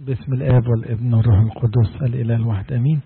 باسم الآب والابن والروح القدس الإله الواحد أمين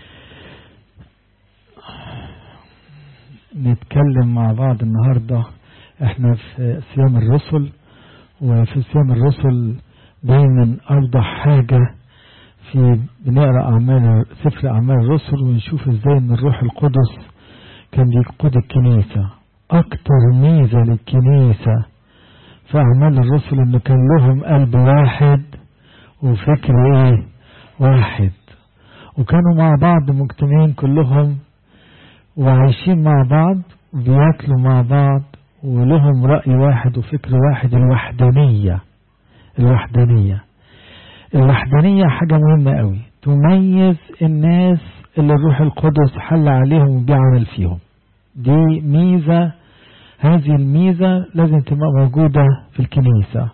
نتكلم مع بعض النهاردة احنا في صيام الرسل وفي صيام الرسل دايما أوضح حاجة في بنقرأ أعمال سفر أعمال الرسل ونشوف ازاي ان الروح القدس كان بيقود الكنيسة أكتر ميزة للكنيسة في أعمال الرسل إنه كان لهم قلب واحد وفكر إيه واحد وكانوا مع بعض مجتمعين كلهم وعايشين مع بعض وبياكلوا مع بعض ولهم رأي واحد وفكر واحد الوحدانية الوحدانية الوحدانية حاجة مهمة قوي تميز الناس اللي الروح القدس حل عليهم وبيعمل فيهم دي ميزة هذه الميزة لازم تبقى موجودة في الكنيسة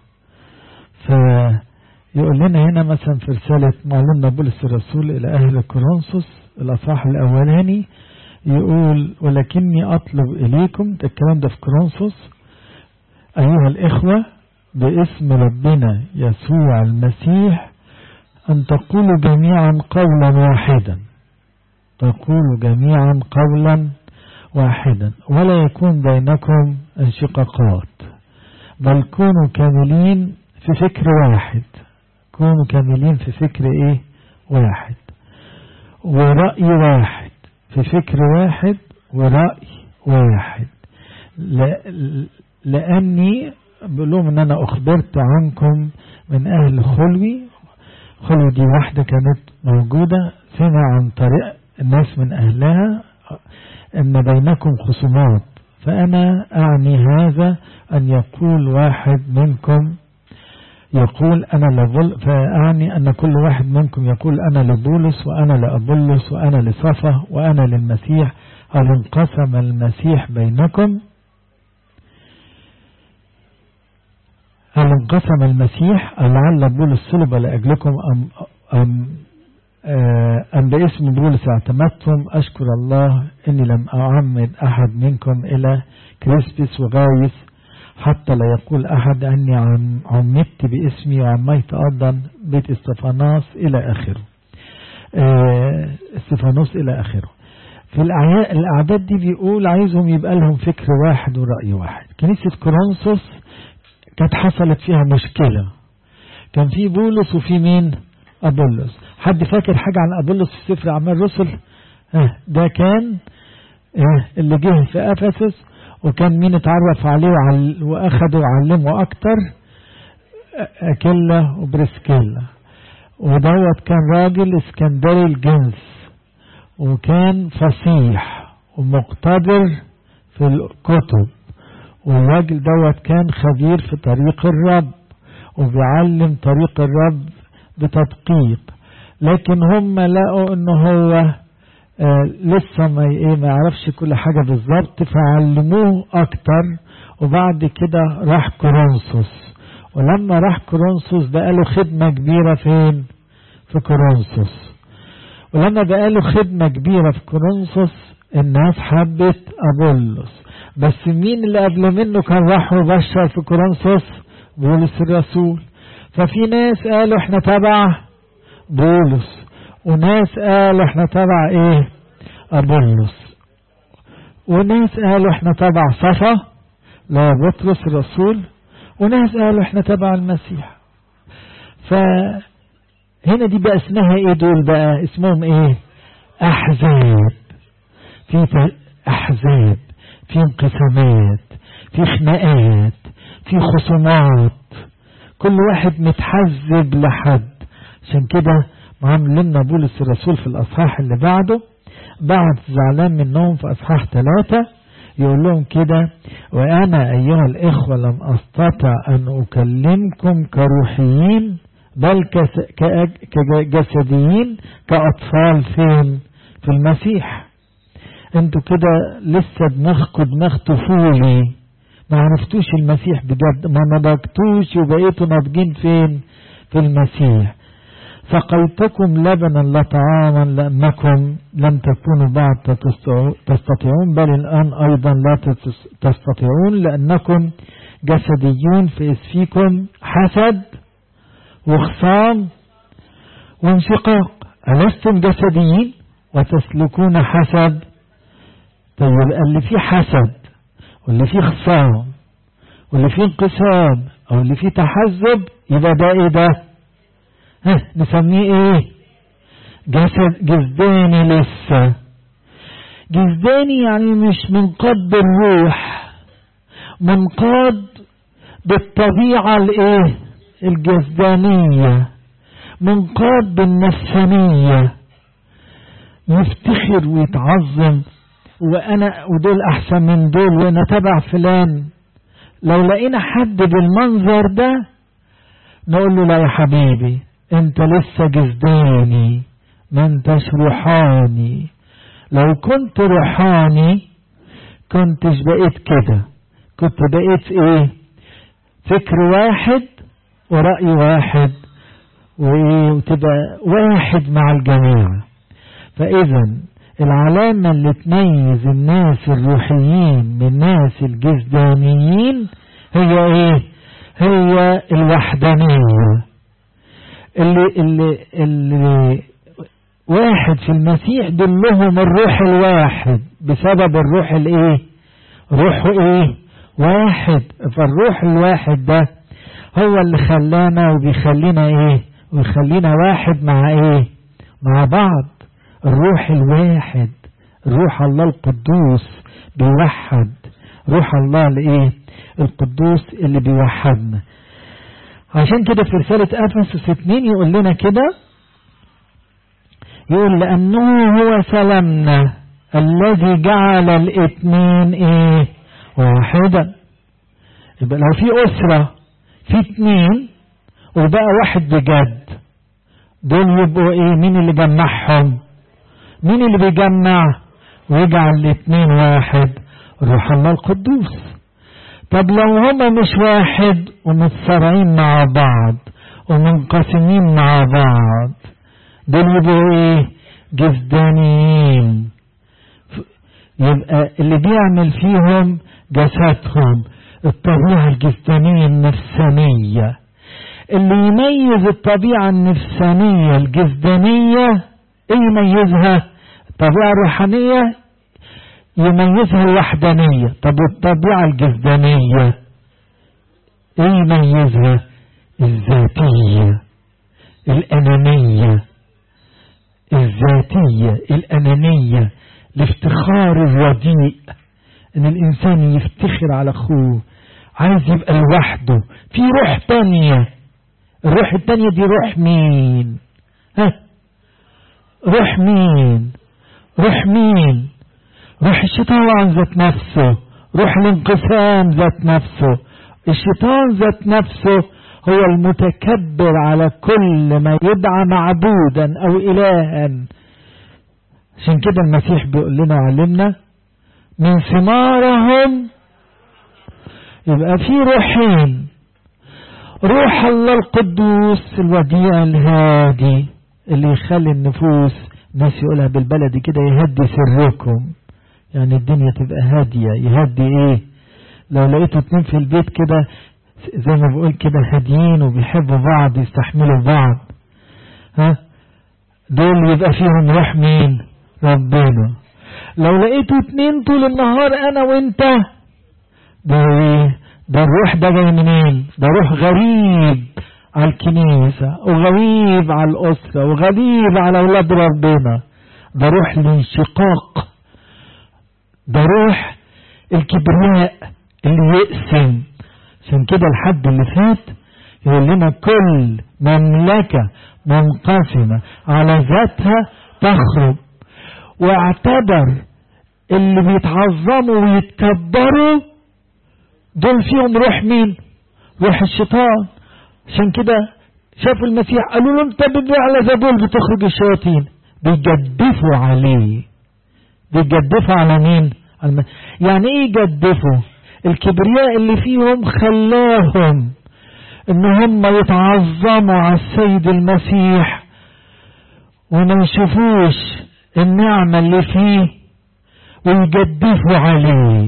فيقول لنا هنا مثلا في رسالة معلمنا بولس الرسول إلى أهل كورنثوس الأصحاح الأولاني يقول ولكني أطلب إليكم ده الكلام ده في كورنثوس أيها الإخوة باسم ربنا يسوع المسيح أن تقولوا جميعا قولا واحدا تقولوا جميعا قولا واحدا ولا يكون بينكم انشقاقات بل كونوا كاملين في فكر واحد كونوا كاملين في فكر ايه واحد ورأي واحد في فكر واحد ورأي واحد لأني بقول لهم ان انا اخبرت عنكم من اهل خلوي خلوي دي واحدة كانت موجودة سمع عن طريق الناس من اهلها ان بينكم خصومات فانا اعني هذا ان يقول واحد منكم يقول انا لبول فاعني ان كل واحد منكم يقول انا لبولس وانا لابولس وانا لصفه وانا للمسيح هل انقسم المسيح بينكم هل انقسم المسيح لعل بولس صلب لاجلكم ام ام أم باسم بولس اعتمدتم أشكر الله إني لم أعمد أحد منكم إلى كريسبس وغايس حتى لا يقول أحد أني عمدت باسمي وعميت أيضا بيت استفاناس إلى آخره استفانوس إلى آخره في الأعداد دي بيقول عايزهم يبقى لهم فكر واحد ورأي واحد كنيسة كورنثوس كانت حصلت فيها مشكلة كان في بولس وفي مين أبولس حد فاكر حاجة عن أبولس في سفر أعمال الرسل اه ده كان اه اللي جه في أفسس وكان مين اتعرف عليه وعل وأخده وعلمه أكتر أكيلا وبرسكيلا ودوت كان راجل اسكندري الجنس وكان فصيح ومقتدر في الكتب والراجل دوت كان خبير في طريق الرب وبيعلم طريق الرب بتدقيق لكن هم لقوا ان هو آه لسه ما ايه ما يعرفش كل حاجه بالظبط فعلموه اكتر وبعد كده راح كورنثوس ولما راح كورنثوس بقى له خدمه كبيره فين في كورنثوس ولما بقى له خدمه كبيره في كورنثوس الناس حبت ابولس بس مين اللي قبل منه كان راح وبشر في كورنثوس بولس الرسول ففي ناس قالوا احنا تبع بولس وناس قالوا احنا تبع ايه ابولس وناس قالوا احنا تبع صفا لا بطرس الرسول وناس قالوا احنا تبع المسيح فهنا دي بقى اسمها ايه دول بقى اسمهم ايه احزاب في احزاب في انقسامات في خناقات في خصومات كل واحد متحزب لحد عشان كده معاملنا بولس الرسول في الأصحاح اللي بعده بعد زعلان منهم في أصحاح ثلاثة يقول لهم كده وأنا أيها الإخوة لم أستطع أن أكلمكم كروحيين بل كجسديين كأطفال فين في المسيح انتوا كده لسه دماغكم دماغ طفولي ما عرفتوش المسيح بجد ما نضجتوش وبقيتوا ناضجين فين في المسيح سقيتكم لبنا لا طعاما لأنكم لم تكونوا بعد تستطيعون بل الآن أيضا لا تستطيعون لأنكم جسديون في فيكم حسد وخصام وانشقاق ألستم جسديين وتسلكون حسب طيب يبقى اللي فيه حسد واللي فيه خصام واللي فيه انقسام او اللي فيه تحزب يبقى ده ايه ده ها نسميه ايه جسد جسداني لسه جسداني يعني مش منقاد بالروح منقاد بالطبيعة الايه الجسدانية منقاد بالنفسانية يفتخر ويتعظم وانا ودول احسن من دول وانا تبع فلان لو لقينا حد بالمنظر ده نقول له لا يا حبيبي انت لسه جسداني ما انتش روحاني لو كنت روحاني كنتش بقيت كده كنت بقيت ايه فكر واحد ورأي واحد وايه وتبقى واحد مع الجميع فاذا العلامة اللي تميز الناس الروحيين من الناس الجسدانيين هي ايه هي الوحدانية اللي, اللي, اللي واحد في المسيح دلهم الروح الواحد بسبب الروح الايه روحه ايه واحد فالروح الواحد ده هو اللي خلانا وبيخلينا ايه ويخلينا واحد مع ايه مع بعض الروح الواحد روح الله القدوس بيوحد روح الله الايه القدوس اللي بيوحدنا عشان كده في رسالة أفسس 2 يقول لنا كده يقول لأنه هو سلامنا الذي جعل الاثنين ايه واحدا يبقى لو في أسرة في اثنين وبقى واحد بجد دول يبقوا ايه مين اللي جمعهم مين اللي بيجمع ويجعل الاثنين واحد روح الله القدوس طب لو هما مش واحد ومتصارعين مع بعض ومنقسمين مع بعض دول يبقوا ايه جسدانيين يبقى اللي بيعمل فيهم جسدهم الطبيعة الجسدانية النفسانية اللي يميز الطبيعة النفسانية الجسدانية ايه يميزها الطبيعة الروحانية يميزها الوحدانية طب الطبيعة الجسدانية ايه يميزها الذاتية الأنانية الذاتية الأنانية الافتخار الرديء ان الانسان يفتخر على اخوه عايز يبقى لوحده في روح تانية الروح التانية دي روح مين ها روح مين روح مين روح الشيطان ذات نفسه روح الانقسام ذات نفسه الشيطان ذات نفسه هو المتكبر على كل ما يدعى معبودا او الها عشان كده المسيح بيقول لنا وعلمنا من ثمارهم يبقى في روحين روح الله القدوس الوديع الهادي اللي يخلي النفوس الناس يقولها بالبلدي كده يهدي سركم يعني الدنيا تبقى هادية يهدي ايه لو لقيتوا اتنين في البيت كده زي ما بقول كده هاديين وبيحبوا بعض يستحملوا بعض ها دول يبقى فيهم روح مين ربنا لو لقيتوا اتنين طول النهار انا وانت ده ايه ده الروح ده جاي منين ده روح غريب على الكنيسة وغريب على الأسرة وغريب على أولاد ربنا ده روح الانشقاق ده روح الكبرياء اللي يقسم عشان كده الحد اللي فات يقول لنا كل مملكة منقسمة على ذاتها تخرج واعتبر اللي بيتعظموا ويتكبروا دول فيهم روح مين روح الشيطان عشان كده شاف المسيح قالوا له انت على زبول بتخرج الشياطين بيجدفوا عليه بيجدفوا على مين الم... يعني ايه يجدفوا الكبرياء اللي فيهم خلاهم ان هم يتعظموا على السيد المسيح وما يشوفوش النعمة اللي فيه ويجدفوا عليه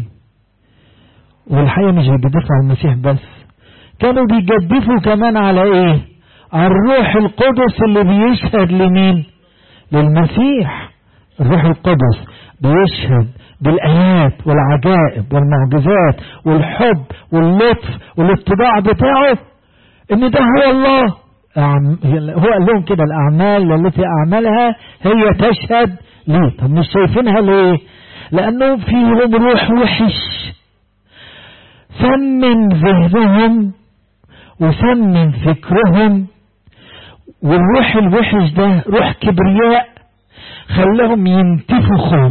والحقيقة مش بيجدفوا على المسيح بس كانوا بيجدفوا كمان على ايه على الروح القدس اللي بيشهد لمين للمسيح الروح القدس بيشهد بالآيات والعجائب والمعجزات والحب واللطف والاتباع بتاعه ان ده هو الله هو قال لهم كده الأعمال التي أعملها هي تشهد ليه طب مش شايفينها ليه لأنه فيهم روح وحش سمن ذهنهم وسمن فكرهم والروح الوحش ده روح كبرياء خلاهم ينتفخوا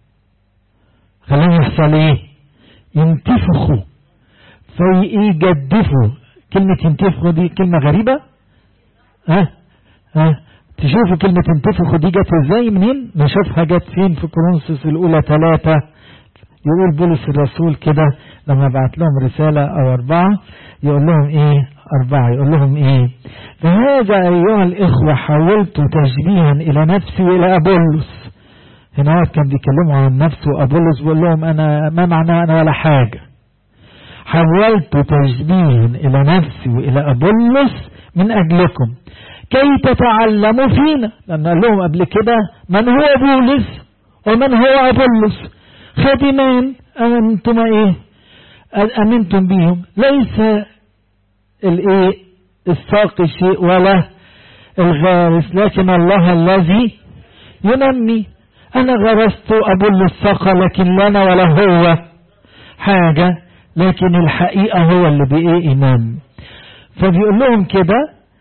خلاهم يحصل ايه ينتفخوا فيجدفوا كلمة ينتفخوا دي كلمة غريبة ها ها تشوفوا كلمة ينتفخوا دي جت ازاي منين نشوفها جت فين في كورنثوس الاولى ثلاثة يقول بولس الرسول كده لما بعت لهم رسالة او اربعة يقول لهم ايه اربعة يقول لهم ايه فهذا ايها الاخوة حولت تشبيها الى نفسي والى ابولس هنا كان بيكلموا عن نفسه وابولس بيقول لهم انا ما معناه انا ولا حاجة حولت تشبيها الى نفسي والى ابولس من اجلكم كي تتعلموا فينا لان قال لهم قبل كده من هو بولس ومن هو ابولس خادمان انتم ايه امنتم بهم ليس الايه الساقي شيء ولا الغارس لكن الله الذي ينمي انا غرست ابولس ساقى لكن لنا ولا هو حاجة لكن الحقيقة هو اللي بإيه إيمان فبيقول لهم كده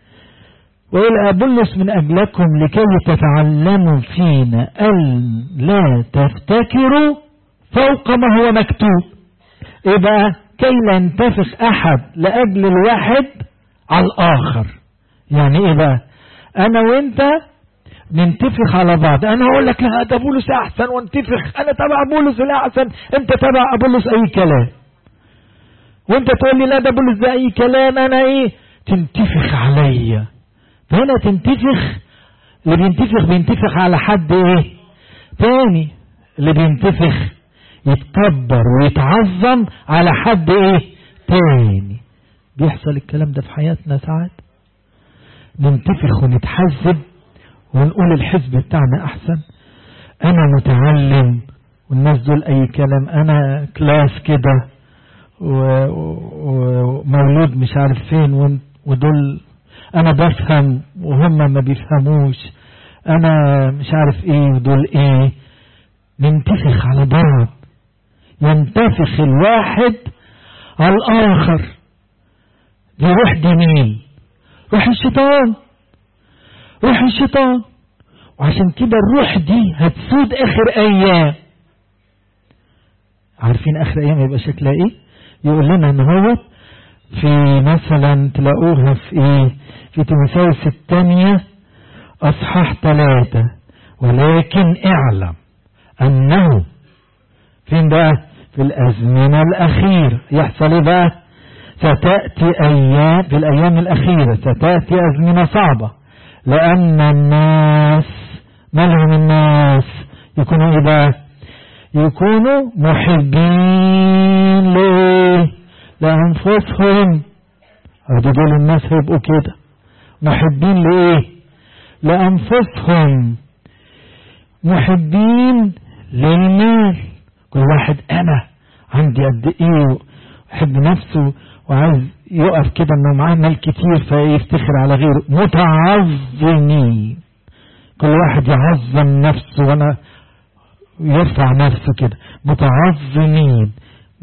وإلى أبلس من أجلكم لكي تتعلموا فينا أن لا تفتكروا فوق ما هو مكتوب إيه بقى كي لا ينتفخ أحد لأجل الواحد على الآخر يعني إيه بقى أنا وإنت ننتفخ على بعض أنا أقول لك لا ده بولس أحسن وانتفخ أنا تبع بولس الأحسن أنت تبع بولس أي كلام وانت تقول لي لا ده بولس ده اي كلام انا ايه تنتفخ عليا فهنا تنتفخ اللي بينتفخ بينتفخ على حد ايه تاني اللي بينتفخ يتكبر ويتعظم على حد ايه تاني بيحصل الكلام ده في حياتنا ساعات ننتفخ ونتحزب ونقول الحزب بتاعنا احسن انا متعلم والناس دول اي كلام انا كلاس كده ومولود مش عارف فين ودول انا بفهم وهم ما بيفهموش انا مش عارف ايه ودول ايه ننتفخ على بعض ينتفخ الواحد على الاخر دي روح دي مين روح الشيطان روح الشيطان وعشان كده الروح دي هتسود اخر ايام عارفين اخر ايام يبقى شكلها ايه يقول لنا ان هو في مثلا تلاقوها في ايه في تيموثاوس الثانية اصحاح ثلاثة ولكن اعلم انه فين بقى في الازمنة الاخيرة يحصل ايه بقى ستأتي ايام في الايام الاخيرة ستأتي ازمنة صعبة لان الناس مالهم الناس يكونوا ايه بقى يكونوا محبين ليه لأنفسهم أدي دول الناس هيبقوا كده محبين لإيه لأنفسهم محبين للمال كل واحد أنا عندي قد إيه يحب نفسه وعايز يقف كده انه معاه مال كتير فيفتخر على غيره متعظمين كل واحد يعظم نفسه وانا يرفع نفسه كده متعظمين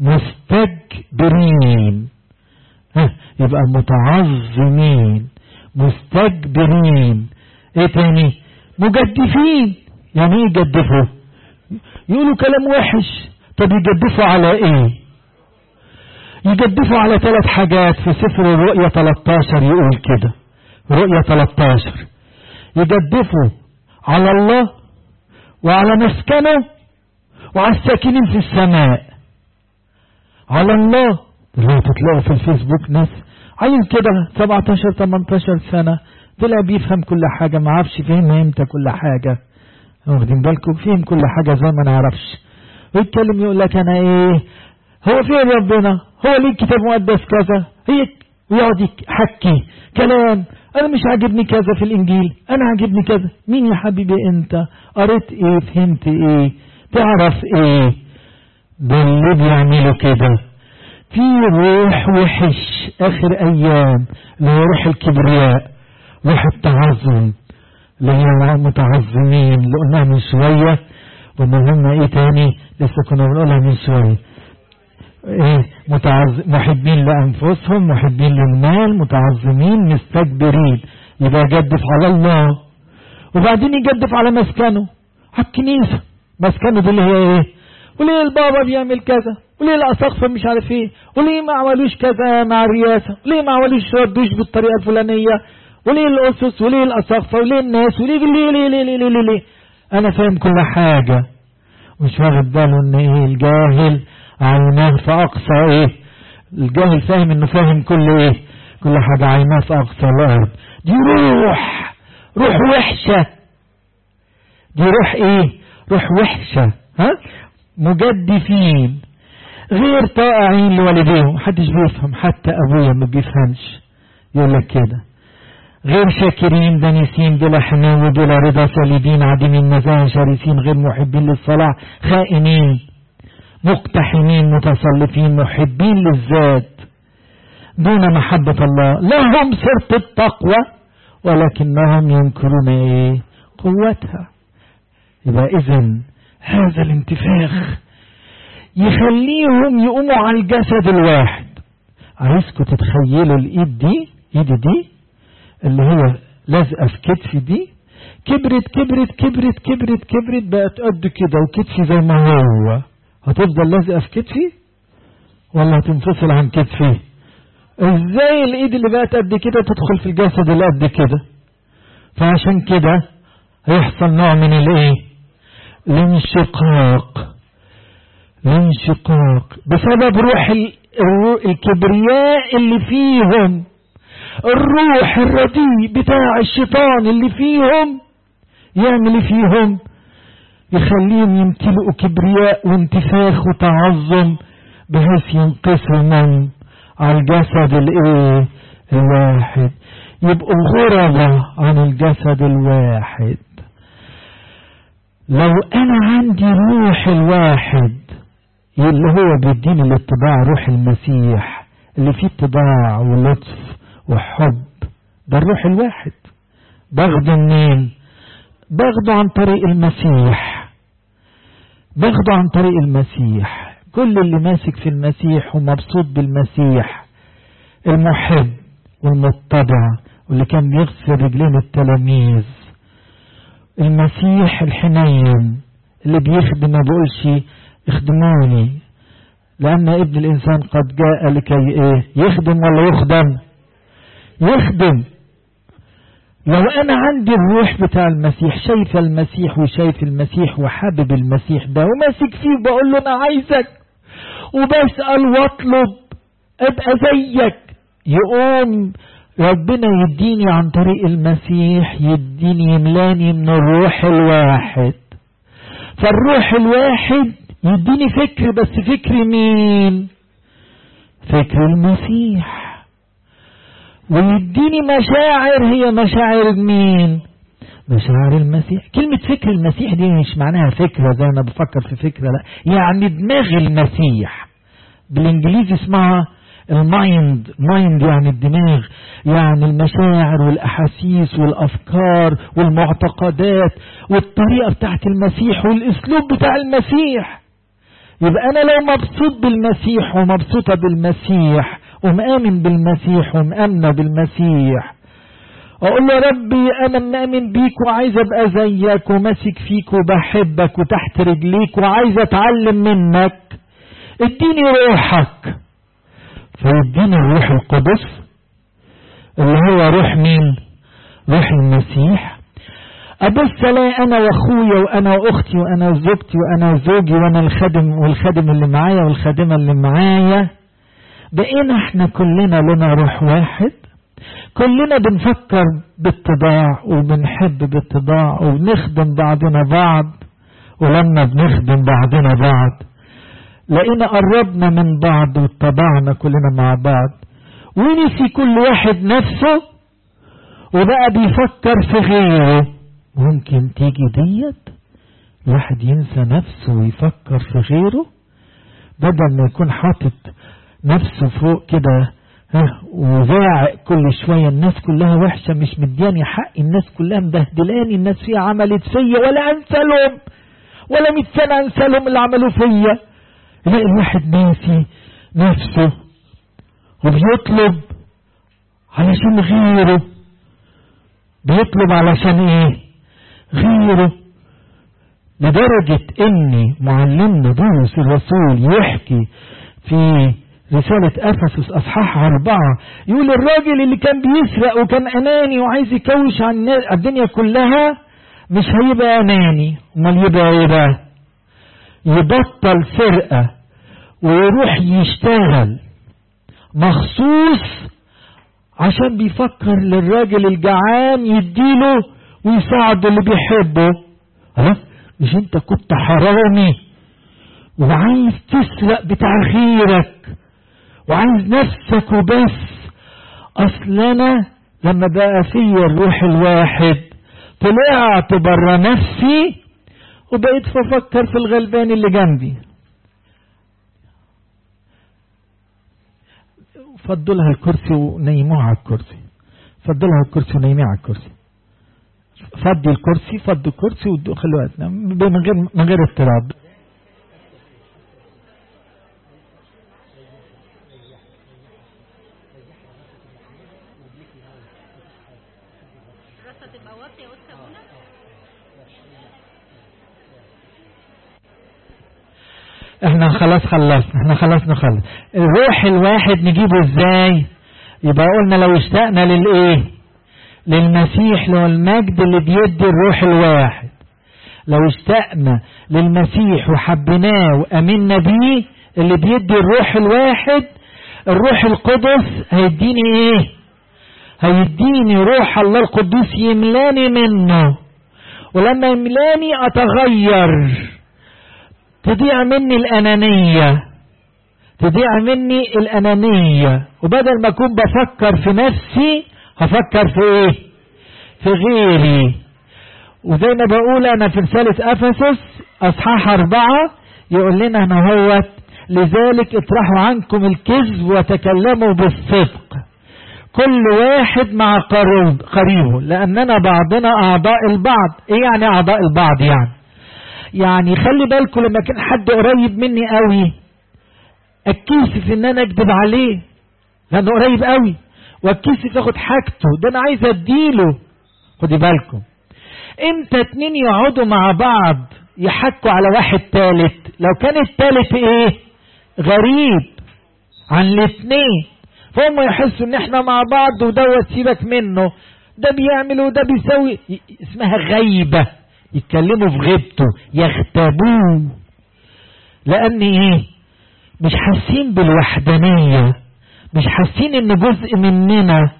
مستكبرين ها يبقى متعظمين مستكبرين ايه تاني مجدفين يعني ايه يجدفوا يقولوا كلام وحش طب يجدفوا على ايه يجدفوا على ثلاث حاجات في سفر الرؤيا 13 يقول كده رؤيا 13 يجدفوا على الله وعلى مسكنه وعلى الساكنين في السماء على الله دلوقتي تلاقوا في الفيسبوك ناس عيل كده 17 18 سنة طلع بيفهم كل حاجة ما عرفش فهم امتى كل حاجة واخدين بالكم فهم كل حاجة زي ما نعرفش ويتكلم يقول لك انا ايه هو فين ربنا هو ليه كتاب مقدس كذا هي ويقعد يحكي كلام انا مش عاجبني كذا في الانجيل انا عاجبني كذا مين يا حبيبي انت قريت ايه فهمت ايه تعرف ايه ده اللي بيعملوا كده في روح وحش اخر ايام اللي هو روح الكبرياء روح التعظم اللي هي متعظمين اللي قلناها من شوية وان هم ايه تاني لسه كنا بنقولها من شوية ايه متعظ... محبين لانفسهم محبين للمال متعظمين مستكبرين يبقى يجدف على الله وبعدين يجدف على مسكنه على الكنيسة مسكنه دي اللي هي ايه وليه البابا بيعمل كذا وليه الاساقفه مش عارف ايه وليه ما عملوش كذا مع الرئاسه وليه ما عملوش ردوش بالطريقه الفلانيه وليه الاسس وليه الاساقفه وليه الناس وليه ليه ليه ليه ليه ليه, ليه, ليه. انا فاهم كل حاجه مش واخد باله ان ايه الجاهل عيناه في اقصى ايه الجاهل فاهم انه فاهم كل ايه كل حاجه عيناه في اقصى الارض دي روح روح وحشه دي روح ايه روح وحشه ها مجدفين غير طائعين لوالديهم محدش بيفهم حتى ابويا ما بيفهمش يقول لك كده غير شاكرين دنيسين بلا حنو بلا رضا سالبين عديمين نزاهة شرسين غير محبين للصلاة خائنين مقتحمين متصلفين محبين للذات دون محبة الله لهم سرة التقوى ولكنهم ينكرون ايه قوتها يبقى اذا هذا الانتفاخ يخليهم يقوموا على الجسد الواحد عايزكم تتخيلوا الايد دي ايدي دي اللي هي لازقه في كتفي دي كبرت كبرت كبرت كبرت كبرت بقت قد كده وكتفي زي ما هو هتفضل لازقه في كتفي ولا هتنفصل عن كتفي ازاي الايد اللي بقت قد كده تدخل في الجسد اللي قد كده فعشان كده هيحصل نوع من الايه الانشقاق الانشقاق بسبب روح الكبرياء اللي فيهم الروح الرديء بتاع الشيطان اللي فيهم يعمل فيهم يخليهم يمتلئوا كبرياء وانتفاخ وتعظم بحيث ينقسموا من على الجسد الايه الواحد يبقوا غربة عن الجسد الواحد لو انا عندي روح الواحد اللي هو بيديني الاتباع روح المسيح اللي فيه اتباع ولطف وحب ده الروح الواحد باخده منين باخده عن طريق المسيح باخده عن طريق المسيح كل اللي ماسك في المسيح ومبسوط بالمسيح المحب والمتبع واللي كان بيغسل رجلين التلاميذ المسيح الحنين اللي بيخدم ما بيقولش اخدموني لأن ابن الإنسان قد جاء لكي إيه يخدم ولا يخدم يخدم لو أنا عندي الروح بتاع المسيح شايف المسيح وشايف المسيح وحابب المسيح ده وماسك فيه بقول له أنا عايزك وبسأل واطلب أبقى زيك يقوم ربنا يديني عن طريق المسيح يديني يملاني من الروح الواحد فالروح الواحد يديني فكر بس فكر مين فكر المسيح ويديني مشاعر هي مشاعر مين مشاعر المسيح كلمة فكر المسيح دي مش معناها فكرة زي ما بفكر في فكرة لا يعني دماغ المسيح بالانجليزي اسمها المايند مايند يعني الدماغ يعني المشاعر والاحاسيس والافكار والمعتقدات والطريقه بتاعت المسيح والاسلوب بتاع المسيح يبقى انا لو مبسوط بالمسيح ومبسوطه بالمسيح ومآمن بالمسيح ومآمنة بالمسيح أقول له ربي أنا مآمن بيك وعايز أبقى زيك وماسك فيك وبحبك وتحت رجليك وعايز أتعلم منك اديني روحك فيديني الروح القدس اللي هو روح مين روح المسيح أبص ألاقي أنا وأخويا وأنا وأختي وأنا وزوجتي وأنا وزوجي وأنا الخادم والخادم اللي معايا والخادمة اللي معايا بقينا احنا كلنا لنا روح واحد كلنا بنفكر باتباع وبنحب باتباع وبنخدم بعضنا بعض ولما بنخدم بعضنا بعض لقينا قربنا من بعض واتبعنا كلنا مع بعض ونسي كل واحد نفسه وبقى بيفكر في غيره ممكن تيجي ديت الواحد ينسى نفسه ويفكر في غيره بدل ما يكون حاطط نفسه فوق كده ها وزاعق كل شوية الناس كلها وحشة مش مدياني حق الناس كلها مبهدلاني الناس فيها عملت فيا ولا انسى لهم ولا مية سنة انسى لهم اللي عملوه فيا يلاقي الواحد ناسي نفسه وبيطلب علشان غيره بيطلب علشان ايه غيره لدرجة ان معلمنا بولس الرسول يحكي في رسالة أفسس أصحاح أربعة يقول الراجل اللي كان بيسرق وكان أناني وعايز يكوش عن الدنيا كلها مش هيبقى أناني أمال يبقى إيه بقى؟ يبطل سرقة ويروح يشتغل مخصوص عشان بيفكر للراجل الجعان يديله ويساعده اللي بيحبه ها مش انت كنت حرامي وعايز تسرق بتاع غيرك وعايز نفسك وبس اصل انا لما بقى فيا الروح الواحد طلعت بره نفسي وبقيت بفكر في الغلبان اللي جنبي فضلها الكرسي ونيموها على الكرسي فضلها الكرسي ونيموها على الكرسي فضي الكرسي فضي الكرسي وخلوها من غير من غير اضطراب احنا خلاص خلصنا احنا خلاص نخلص الروح الواحد نجيبه ازاي يبقى قلنا لو اشتقنا للايه للمسيح له المجد اللي بيدي الروح الواحد لو اشتقنا للمسيح وحبيناه وامنا بيه اللي بيدي الروح الواحد الروح القدس هيديني ايه هيديني روح الله القدوس يملاني منه ولما يملاني اتغير تضيع مني الأنانية تضيع مني الأنانية وبدل ما أكون بفكر في نفسي هفكر في إيه في غيري وزي ما بقول أنا في رسالة أفسس أصحاح أربعة يقول لنا أنا هو لذلك اطرحوا عنكم الكذب وتكلموا بالصدق كل واحد مع قريبه لأننا بعضنا أعضاء البعض إيه يعني أعضاء البعض يعني يعني خلي بالكم لما كان حد قريب مني قوي اتكسف ان انا اكذب عليه لانه قريب قوي واتكسف اخد حاجته ده انا عايز اديله خدي بالكم امتى اتنين يقعدوا مع بعض يحكوا على واحد تالت لو كان التالت ايه غريب عن الاتنين فهم يحسوا ان احنا مع بعض ودوت سيبك منه ده بيعمل وده بيسوي اسمها غيبه يتكلموا في غيبته يغتابوه لان ايه مش حاسين بالوحدانية مش حاسين ان جزء مننا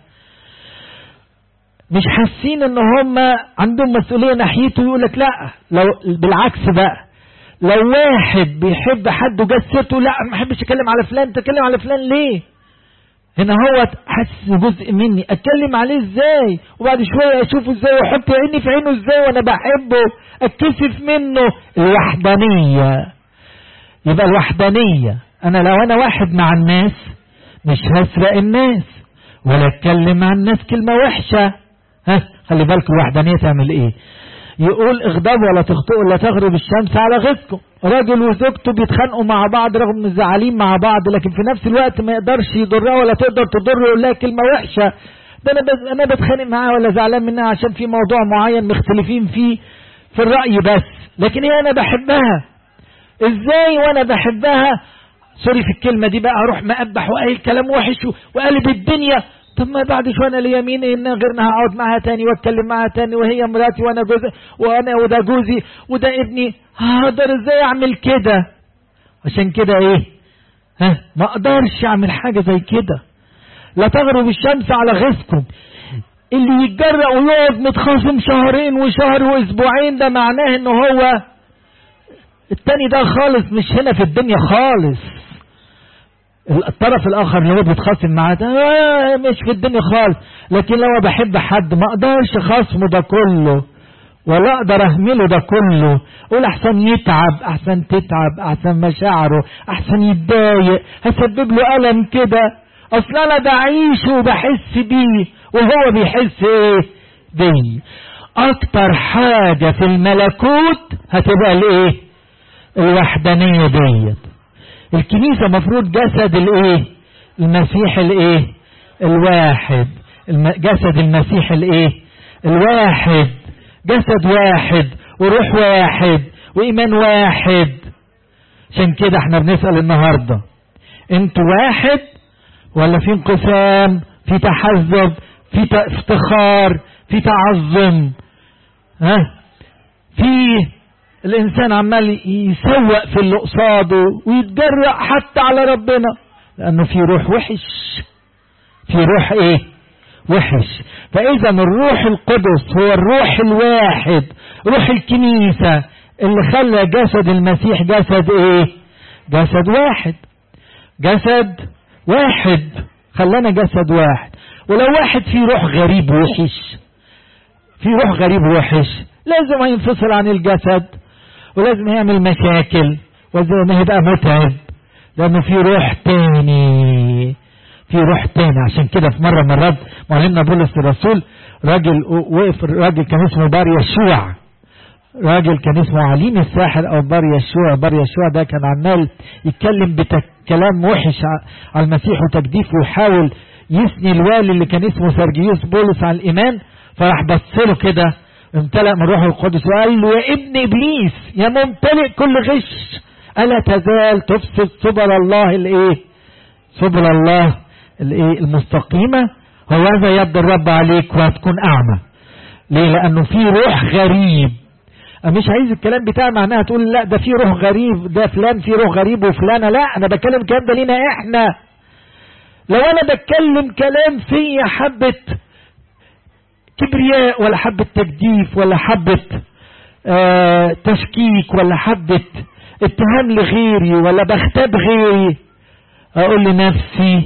مش حاسين ان هم عندهم مسؤولية ناحيته يقول لك لا لو بالعكس بقى لو واحد بيحب حد وجت سيرته لا ما احبش اتكلم على فلان تتكلم على فلان ليه هنا هو حاسس جزء مني اتكلم عليه ازاي وبعد شويه اشوفه ازاي واحط عيني في عينه ازاي وانا بحبه اتكسف منه الوحدانيه يبقى الوحدانيه انا لو انا واحد مع الناس مش هسرق الناس ولا اتكلم مع الناس كلمه وحشه ها خلي بالك الوحدانيه تعمل ايه يقول اغضبوا ولا تخطئوا ولا تغرب الشمس على غيظكم راجل وزوجته بيتخانقوا مع بعض رغم ان زعلين مع بعض لكن في نفس الوقت ما يقدرش يضرها ولا تقدر تضره يقول لها كلمه وحشه ده انا انا بتخانق معاها ولا زعلان منها عشان في موضوع معين مختلفين فيه في الراي بس لكن هي انا بحبها ازاي وانا بحبها سوري في الكلمه دي بقى اروح مقبح وقايل كلام وحش وقلب الدنيا طب ما بعد شويه انا ليا مين ان غيرنا هقعد معاها تاني واتكلم معاها تاني وهي مراتي وانا جوزي وانا وده جوزي وده ابني هقدر ازاي اعمل كده عشان كده ايه ها ما اقدرش اعمل حاجه زي كده لا تغرب الشمس على غيظكم اللي يتجرأ ويقعد متخاصم شهرين وشهر واسبوعين ده معناه ان هو التاني ده خالص مش هنا في الدنيا خالص الطرف الاخر اللي هو بيتخاصم معاه ده آه مش في الدنيا خالص لكن لو بحب حد ما اقدرش خصمه ده كله ولا اقدر اهمله ده كله اقول احسن يتعب احسن تتعب احسن مشاعره احسن يتضايق هسبب له الم كده اصل انا بعيش وبحس بيه وهو بيحس ايه بيه اكتر حاجة في الملكوت هتبقى الايه الوحدانية ديت الكنيسة مفروض جسد الايه المسيح الايه الواحد جسد المسيح الايه الواحد جسد واحد وروح واحد وإيمان واحد عشان كده احنا بنسأل النهاردة انتوا واحد ولا في انقسام في تحزب في افتخار في تعظم ها في الانسان عمال يسوق في اللي قصاده ويتجرأ حتى على ربنا لانه في روح وحش في روح ايه وحش فاذا الروح القدس هو الروح الواحد روح الكنيسة اللي خلى جسد المسيح جسد ايه جسد واحد جسد واحد خلانا جسد واحد ولو واحد فيه روح غريب وحش في روح غريب وحش لازم ينفصل عن الجسد ولازم يعمل مشاكل ولازم يبقى متعب لانه في روح تاني في روح تاني عشان كده في مرة مرات معلمنا بولس الرسول راجل وقف راجل كان اسمه بار يشوع راجل كان اسمه عليم الساحر او بار يشوع بار يشوع ده كان عمال يتكلم بكلام وحش على المسيح وتجديف ويحاول يثني الوالي اللي كان اسمه سرجيوس بولس على الايمان فراح بص له كده امتلأ من روح القدس وقال له يا ابن ابليس يا ممتلئ كل غش الا تزال تفسد سبل الله الايه سبل الله الايه المستقيمه هوذا يد الرب عليك وهتكون اعمى ليه لانه في روح غريب أنا مش عايز الكلام بتاع معناها تقول لا ده في روح غريب ده فلان في روح غريب وفلانه لا انا بتكلم الكلام ده لينا احنا لو انا بتكلم كلام فيا حبه كبرياء ولا حبة تجديف ولا حبة آه تشكيك ولا حبة اتهام لغيري ولا بختاب غيري اقول لنفسي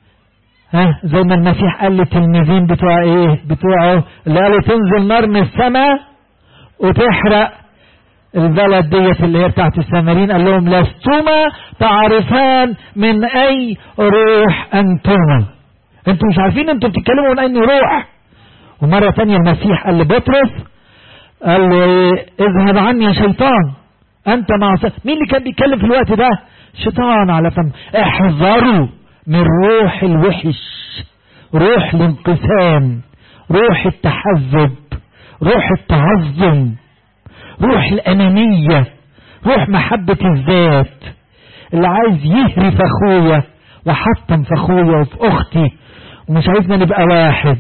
ها زي ما المسيح قال للتلميذين بتوع ايه بتوعه اللي قالوا تنزل نار من السماء وتحرق البلد ديت اللي هي بتاعت السامرين قال لهم لستما تعرفان من اي روح انتما انتوا مش عارفين انتوا بتتكلموا من اي روح ومرة تانية المسيح قال لبطرس قال له ايه اذهب عني يا شيطان انت مع مين اللي كان بيتكلم في الوقت ده شيطان على فم احذروا من روح الوحش روح الانقسام روح التحزب روح التعظم روح الأنانية روح محبة الذات اللي عايز يهري في أخويا وحطم في أخويا وفي أختي ومش عايزنا نبقى واحد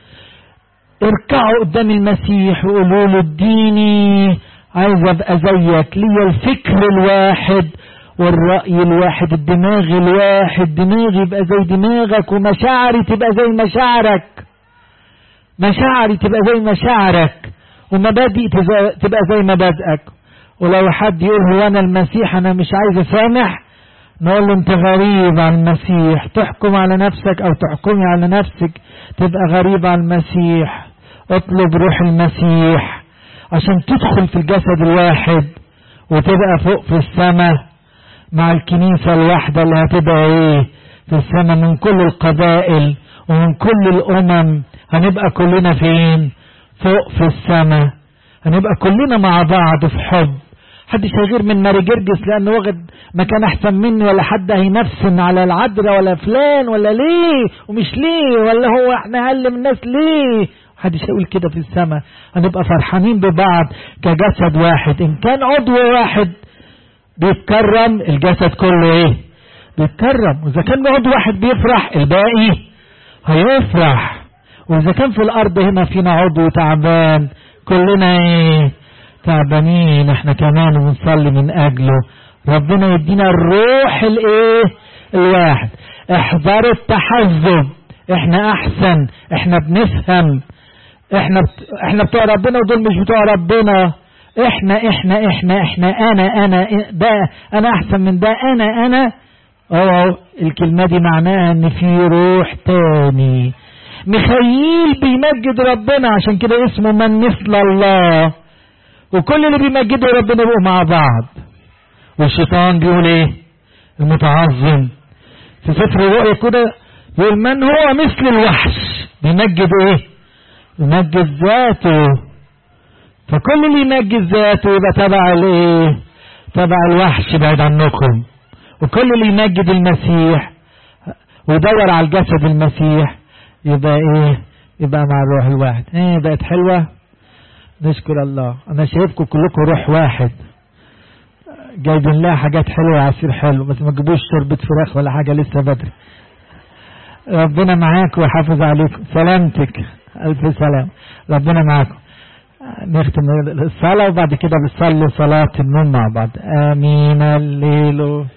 اركعوا قدام المسيح وقولوا له اديني عايز ابقى زيك ليا الفكر الواحد والرأي الواحد الدماغ الواحد دماغي يبقى زي دماغك ومشاعري تبقى زي مشاعرك مشاعري تبقى زي مشاعرك ومبادئ تبقى زي مبادئك ولو حد يقول هو انا المسيح انا مش عايز اسامح نقول له انت غريب عن المسيح تحكم على نفسك او تحكمي على نفسك تبقى غريب عن المسيح اطلب روح المسيح عشان تدخل في الجسد الواحد وتبقى فوق في السماء مع الكنيسة الواحدة اللي هتبقى ايه في السماء من كل القبائل ومن كل الامم هنبقى كلنا فين فوق في السماء هنبقى كلنا مع بعض في حب حدش هيغير من ماري جرجس لانه واخد مكان احسن مني ولا حد هينفسن على العذراء ولا فلان ولا ليه ومش ليه ولا هو احنا اقل من الناس ليه محدش هيقول كده في السماء هنبقى فرحانين ببعض كجسد واحد ان كان عضو واحد بيتكرم الجسد كله ايه بيتكرم واذا كان عضو واحد بيفرح الباقي هيفرح واذا كان في الارض هنا فينا عضو تعبان كلنا ايه تعبانين احنا كمان بنصلي من اجله ربنا يدينا الروح الايه الواحد احذروا التحزب احنا احسن احنا بنفهم احنا بت... احنا بتوع ربنا ودول مش بتوع ربنا احنا احنا احنا احنا انا انا ده انا احسن من ده انا انا اه الكلمة دي معناها ان في روح تاني مخيل بيمجد ربنا عشان كده اسمه من مثل الله وكل اللي بيمجدوا ربنا بيبقوا مع بعض والشيطان بيقول ايه المتعظم في سفر الرؤيا كده يقول من هو مثل الوحش بيمجد ايه يمجد ذاته فكل اللي يمجد ذاته يبقى تبع الايه تبع الوحش بعيد عنكم وكل اللي يمجد المسيح ويدور على الجسد المسيح يبقى ايه يبقى مع الروح الواحد ايه بقت حلوة نشكر الله انا شايفكم كلكم روح واحد جايبين لها حاجات حلوة عصير حلو بس ما تجيبوش شوربة فراخ ولا حاجة لسه بدري ربنا معاك ويحافظ عليكم سلامتك ألف سلام ربنا معاكم نختم الصلاة وبعد كده بنصلي صلاة النوم مع بعض آمين الليل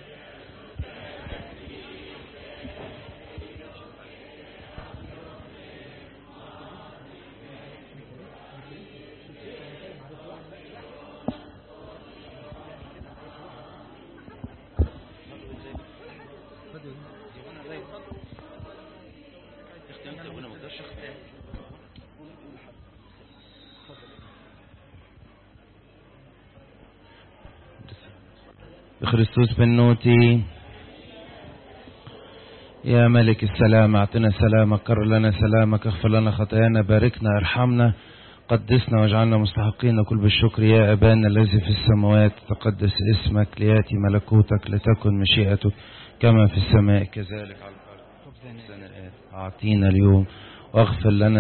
بخريستوس بنوتي يا ملك السلام اعطنا سلامك كر لنا سلامك اغفر لنا خطايانا باركنا ارحمنا قدسنا واجعلنا مستحقين كل بالشكر يا ابانا الذي في السماوات تقدس اسمك لياتي ملكوتك لتكن مشيئتك كما في السماء كذلك على الارض اعطينا اليوم واغفر لنا